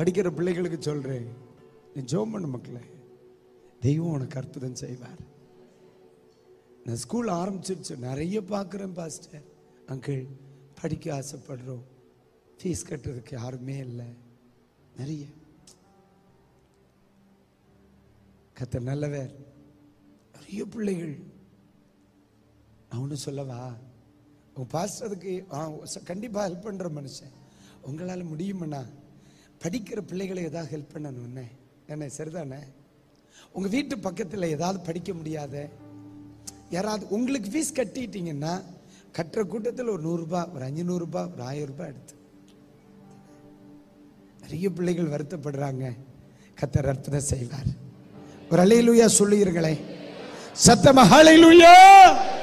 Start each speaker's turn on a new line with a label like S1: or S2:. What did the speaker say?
S1: படிக்கிற பிள்ளைகளுக்கு சொல்றேன் நீ ஜோம் பண்ணு மக்களே தெய்வம் உனக்கு அற்புதம் செய்வார் நான் ஸ்கூல் ஆரம்பிச்சிருச்சு நிறைய பார்க்குறேன் பாஸ்டர் அங்கிள் படிக்க ஆசைப்படுறோம் ஃபீஸ் கட்டுறதுக்கு யாருமே இல்லை நிறைய கத்த நல்லவர் நிறைய பிள்ளைகள் நான் ஒன்று சொல்லவா உங்க பாஸ்டர் அதுக்கு ஆ, ச- கண்டிப்பா ஹெல்ப் பண்ற மனுஷன் உங்களால முடியுமண்ணா படிக்கிற பிள்ளைகளை ஏதாவது ஹெல்ப் பண்ணணும் என்ன என்ன சரிதானே உங்க வீட்டு பக்கத்துல ஏதாவது படிக்க முடியாத யாராவது உங்களுக்கு ஃபீஸ் கட்டிட்டீங்கன்னா கட்டுற கூட்டத்தில் ஒரு நூறுரூபா ஒரு அஞ்சூறுரூபா ஒரு ஆயிரம் ரூபாய் எடுத்து நிறைய பிள்ளைகள் வருத்தப்படுறாங்க கத்தர் அற்புதம் செய்வார் ஒரு அலையிலுயா சொல்லுகிறீர்களே சத்தமா ஹalleluya